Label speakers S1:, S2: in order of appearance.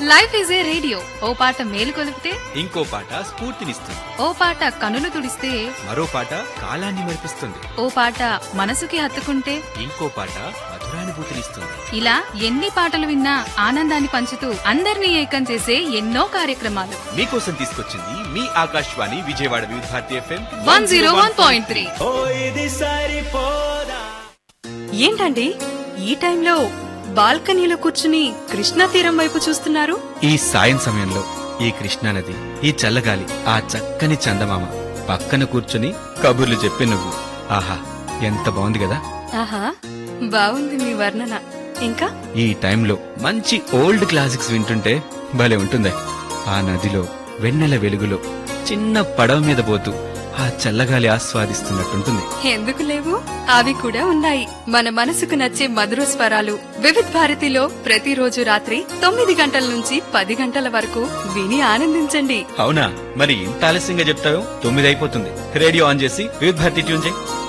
S1: life is a radio ఓ పాట మేలు కొలిపితే
S2: ఇంకో పాట స్ఫూర్తినిస్తుంది
S1: ఓ పాట కనులు తుడిస్తే
S2: మరో పాట కాలాన్ని మరిపిస్తుంది
S1: ఓ పాట మనసుకి హత్తుకుంటే
S2: ఇంకో పాట మధురానుభూతినిస్తుంది
S1: ఇలా ఎన్ని పాటలు విన్నా ఆనందాన్ని పంచుతూ అందరినీ ఏకం చేసే ఎన్నో కార్యక్రమాలు
S2: మీకోసం తీసుకొచ్చింది మీ Akashvani Vijayawada Vividh Bharati FM
S1: one zero one point three
S3: ఏంటండి ఈ టైంలో బాల్కనీలో కూర్చుని కృష్ణా తీరం వైపు చూస్తున్నారు
S2: ఈ సాయం సమయంలో ఈ కృష్ణానది ఈ చల్లగాలి ఆ చక్కని చందమామ పక్కన కూర్చుని కబుర్లు చెప్పి నువ్వు ఆహా ఎంత బాగుంది కదా
S3: ఆహా బాగుంది మీ వర్ణన ఇంకా
S2: ఈ టైంలో మంచి ఓల్డ్ క్లాసిక్స్ వింటుంటే భలే ఉంటుందే ఆ నదిలో వెన్నెల వెలుగులో చిన్న పడవ మీద పోతూ ఆ చల్లగాలి ఆస్వాదిస్తున్నట్టుంటుంది
S3: ఎందుకు లేవు అవి కూడా ఉన్నాయి మన మనసుకు నచ్చే మధుర స్వరాలు వివిధ్ భారతిలో ప్రతిరోజు రాత్రి తొమ్మిది గంటల నుంచి పది గంటల వరకు విని ఆనందించండి
S2: అవునా మరి ఇంత ఆలస్యంగా చెప్తావు తొమ్మిది అయిపోతుంది రేడియో ఆన్ చేసి వివిధ భారతి ట్యూన్ చేయి